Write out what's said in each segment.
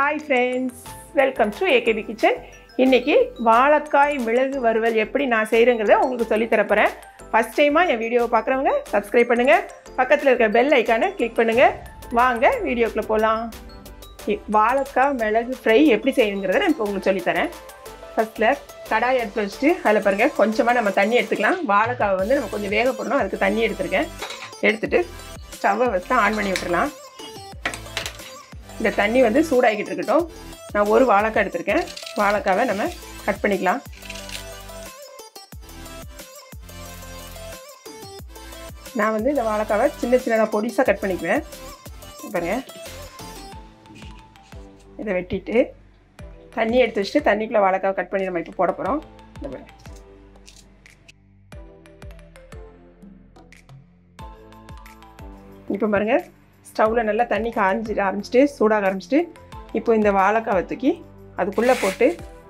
hi friends welcome to AKP kitchen இன்னைக்கு வாழைக்காய் மிளகு வறுவல் எப்படி நான் செய்கிறேங்கிறத உங்களுக்கு சொல்லித் தரப் போகிறேன் ஃபஸ்ட் டைமாக என் வீடியோவை பார்க்குறவங்க சப்ஸ்கிரைப் பண்ணுங்கள் பக்கத்தில் இருக்க பெல் ஐக்கானை கிளிக் பண்ணுங்கள் வாங்க வீடியோக்குள்ளே போகலாம் வாழைக்காய் மிளகு ஃப்ரை எப்படி செய்யுங்கிறத நான் இப்போ உங்களுக்கு சொல்லித்தரேன் ஃபஸ்ட்டில் கடாய் எடுத்து வச்சுட்டு அதில் பாருங்கள் கொஞ்சமாக நம்ம தண்ணி எடுத்துக்கலாம் வாழைக்காவை வந்து நம்ம கொஞ்சம் வேக போடணும் அதுக்கு தண்ணி எடுத்துருக்கேன் எடுத்துட்டு ஸ்டவ்வை வச்சு ஆன் பண்ணி விட்டுறலாம் இந்த தண்ணி வந்து சூடாகிக்கிட்டு இருக்கட்டும் நான் ஒரு வாழைக்காய் எடுத்திருக்கேன் வாழைக்காவை நம்ம கட் பண்ணிக்கலாம் நான் வந்து இந்த வாழைக்காவை சின்ன சின்னதாக பொடிசாக கட் பண்ணிக்குவேன் பாருங்க இதை வெட்டிட்டு தண்ணி எடுத்து வச்சுட்டு தண்ணிக்குள்ளே வாழைக்காவை கட் பண்ணி நம்ம இப்போ போட போகிறோம் இந்த பாருங்க இப்போ பாருங்கள் ஸ்டவ்வில் நல்லா தண்ணி காஞ்சிட்டு ஆரம்பிச்சிட்டு சூடாக ஆரம்பிச்சிட்டு இப்போ இந்த வாழைக்காவை தூக்கி அதுக்குள்ளே போட்டு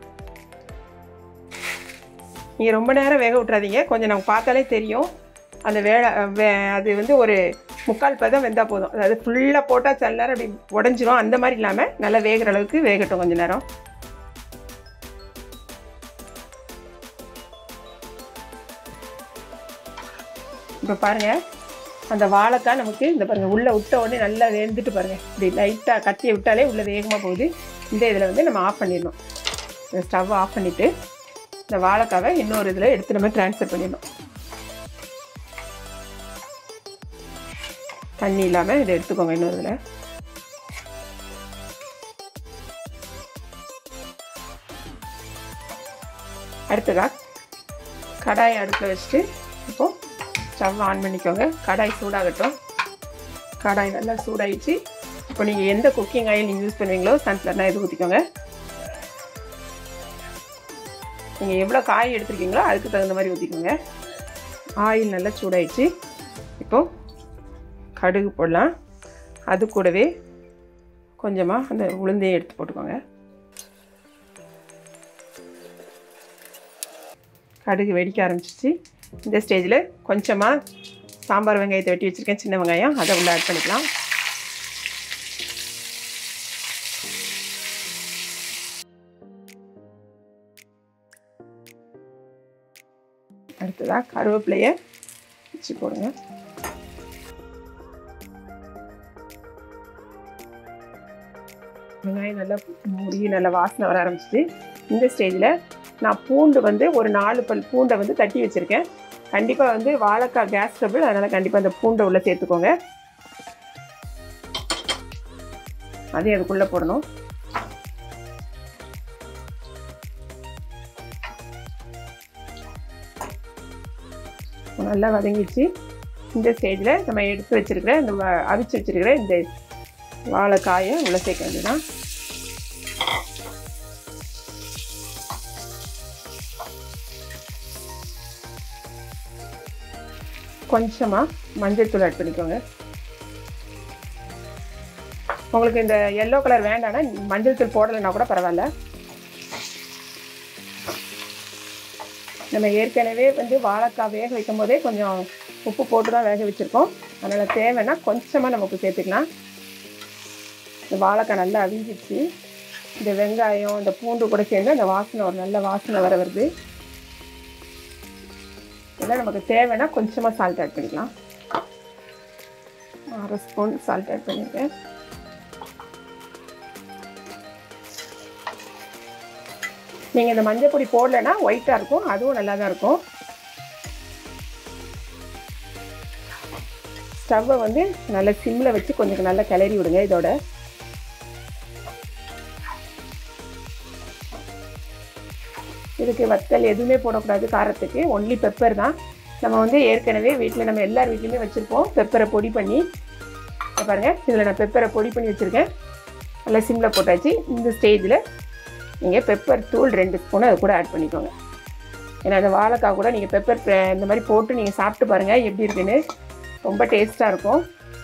நீங்கள் ரொம்ப நேரம் வேக விட்றாதீங்க கொஞ்சம் நமக்கு பார்த்தாலே தெரியும் அந்த வேலை வே அது வந்து ஒரு முக்கால் பதம் வெந்தால் போதும் அதாவது ஃபுல்லாக போட்டால் சில நேரம் அப்படி உடஞ்சிரும் அந்த மாதிரி இல்லாமல் நல்லா வேகிற அளவுக்கு வேகட்டும் கொஞ்சம் நேரம் இப்போ பாருங்கள் அந்த வாழைக்காய் நமக்கு இந்த பாருங்கள் உள்ளே விட்ட உடனே நல்லா வேந்துட்டு பாருங்கள் இப்படி லைட்டாக கத்தியை விட்டாலே உள்ளே வேகமாக போகுது இந்த இதில் வந்து நம்ம ஆஃப் பண்ணிடணும் இந்த ஸ்டவ் ஆஃப் பண்ணிவிட்டு இந்த வாழைக்காவை இன்னொரு இதில் எடுத்து நம்ம ட்ரான்ஸ்ஃபர் பண்ணிடணும் தண்ணி இல்லாமல் இதை எடுத்துக்கோங்க இன்னொரு இதில் அடுத்ததாக கடாயை அடுப்பில் வச்சுட்டு இப்போது ஸ்டவ் ஆன் பண்ணிக்கோங்க கடாய் சூடாகட்டும் கடாய் நல்லா சூடாயிடுச்சு இப்போ நீங்கள் எந்த குக்கிங் ஆயில் நீங்கள் யூஸ் பண்ணுவீங்களோ சன்ஃப்ளவர் இது ஊற்றிக்கோங்க நீங்கள் எவ்வளோ காய் எடுத்துருக்கீங்களோ அதுக்கு தகுந்த மாதிரி ஊற்றிக்கோங்க ஆயில் நல்லா சூடாயிடுச்சு இப்போது கடுகு போடலாம் அது கூடவே கொஞ்சமாக அந்த உளுந்தையும் எடுத்து போட்டுக்கோங்க கடுகு வெடிக்க ஆரம்பிச்சிச்சு இந்த ஸ்டேஜில் கொஞ்சமாக சாம்பார் வெங்காயத்தை வெட்டி வச்சுருக்கேன் சின்ன வெங்காயம் அதை உள்ளே ஆட் பண்ணிக்கலாம் அடுத்ததாக கருவேப்பிலையை வச்சு போடுங்க வெங்காயம் நல்லா மூடி நல்லா வாசனை வர ஆரம்பிச்சிச்சு இந்த ஸ்டேஜில் நான் பூண்டு வந்து ஒரு நாலு பல் பூண்டை வந்து தட்டி வச்சுருக்கேன் கண்டிப்பாக வந்து வாழைக்காய் கேஸ் ட்ரபிள் அதனால் கண்டிப்பாக அந்த பூண்டை உள்ளே சேர்த்துக்கோங்க அதையும் அதுக்குள்ளே போடணும் நல்லா வதங்கிச்சு இந்த ஸ்டேஜில் நம்ம எடுத்து வச்சுருக்கிற இந்த அவிச்சு வச்சுருக்கிற இந்த வாழைக்காயை உள்ளே சேர்க்க வேண்டியதான் கொஞ்சமாக மஞ்சள் தூள் ஆட் பண்ணிக்கோங்க உங்களுக்கு இந்த எல்லோ கலர் வேண்டாம்னா மஞ்சள் தூள் போடலைன்னா கூட பரவாயில்ல நம்ம ஏற்கனவே வந்து வாழைக்காய் வேக வைக்கும் போதே கொஞ்சம் உப்பு போட்டு தான் வேக வச்சுருக்கோம் அதனால் தேவைன்னா கொஞ்சமாக நம்ம உப்பு சேர்த்துக்கலாம் இந்த வாழைக்காய் நல்லா அவிஞ்சிச்சு இந்த வெங்காயம் இந்த பூண்டு கூட சேர்ந்து அந்த வாசனை ஒரு நல்ல வாசனை வர வருது இதெல்லாம் நமக்கு தேவைன்னா கொஞ்சமாக சால்ட் ஆட் பண்ணிக்கலாம் அரை ஸ்பூன் சால்ட் ஆட் பண்ணியிருக்கேன் நீங்கள் இந்த மஞ்சள் பொடி போடலைன்னா ஒயிட்டாக இருக்கும் அதுவும் நல்லா தான் இருக்கும் ஸ்டவ்வை வந்து நல்லா சிம்மில் வச்சு கொஞ்சம் நல்லா கிளறி விடுங்க இதோட இதுக்கு வத்தல் எதுவுமே போடக்கூடாது காரத்துக்கு ஒன்லி பெப்பர் தான் நம்ம வந்து ஏற்கனவே வீட்டில் நம்ம எல்லார் வீட்லேயுமே வச்சுருப்போம் பெப்பரை பொடி பண்ணி பாருங்கள் இதில் நான் பெப்பரை பொடி பண்ணி வச்சுருக்கேன் நல்லா சிம்மில் போட்டாச்சு இந்த ஸ்டேஜில் நீங்கள் பெப்பர் தூள் ரெண்டு ஸ்பூன் அது கூட ஆட் பண்ணிக்கோங்க ஏன்னா அந்த வாழைக்காய் கூட நீங்கள் பெப்பர் இந்த மாதிரி போட்டு நீங்கள் சாப்பிட்டு பாருங்கள் எப்படி இருக்குன்னு ரொம்ப டேஸ்ட்டாக இருக்கும்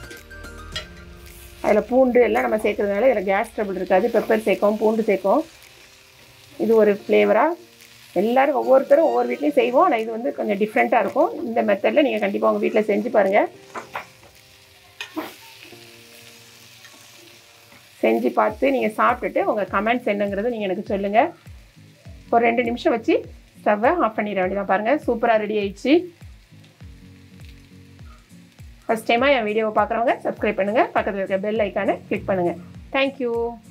அதில் பூண்டு எல்லாம் நம்ம சேர்க்கறதுனால இதில் கேஸ் ட்ரபிள் இருக்காது பெப்பர் சேர்க்கும் பூண்டு சேர்க்கும் இது ஒரு ஃப்ளேவராக எல்லோரும் ஒவ்வொருத்தரும் ஒவ்வொரு வீட்லேயும் செய்வோம் ஆனால் இது வந்து கொஞ்சம் டிஃப்ரெண்ட்டாக இருக்கும் இந்த மெத்தடில் நீங்கள் கண்டிப்பாக உங்கள் வீட்டில் செஞ்சு பாருங்கள் செஞ்சு பார்த்து நீங்கள் சாப்பிட்டுட்டு உங்கள் கமெண்ட்ஸ் என்னங்கிறது நீங்கள் எனக்கு சொல்லுங்கள் ஒரு ரெண்டு நிமிஷம் வச்சு ஸ்டவ்வை ஆஃப் பண்ணிட வேண்டியதான் பாருங்கள் சூப்பராக ரெடி ஆயிடுச்சு ஃபஸ்ட் டைமாக என் வீடியோவை பார்க்குறவங்க சப்ஸ்கிரைப் பண்ணுங்கள் பக்கத்தில் இருக்க பெல் ஐக்கானை கிளிக் பண்ணுங்கள் தேங்க்யூ